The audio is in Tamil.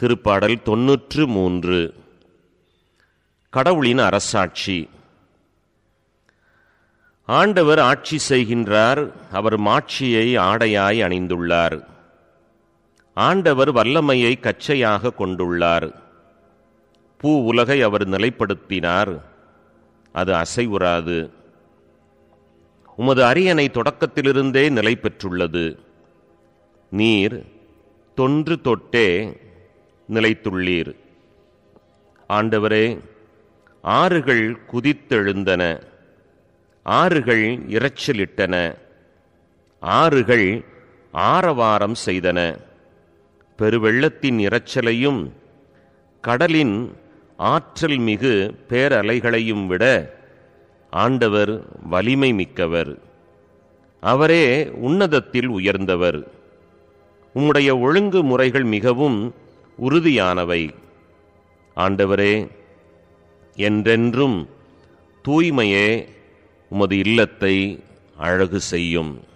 திருப்பாடல் தொன்னூற்று மூன்று கடவுளின் அரசாட்சி ஆண்டவர் ஆட்சி செய்கின்றார் அவர் மாட்சியை ஆடையாய் அணிந்துள்ளார் ஆண்டவர் வல்லமையை கச்சையாக கொண்டுள்ளார் பூ உலகை அவர் நிலைப்படுத்தினார் அது அசைவுறாது உமது அரியணை தொடக்கத்திலிருந்தே நிலை பெற்றுள்ளது நீர் தொன்று தொட்டே நிலைத்துள்ளீர் ஆண்டவரே ஆறுகள் குதித்தெழுந்தன ஆறுகள் இரைச்சலிட்டன ஆறுகள் ஆரவாரம் செய்தன பெருவெள்ளத்தின் இரைச்சலையும் கடலின் ஆற்றல் மிகு பேரலைகளையும் விட ஆண்டவர் வலிமை மிக்கவர் அவரே உன்னதத்தில் உயர்ந்தவர் உம்முடைய ஒழுங்கு முறைகள் மிகவும் உறுதியானவை ஆண்டவரே என்றென்றும் தூய்மையே உமது இல்லத்தை அழகு செய்யும்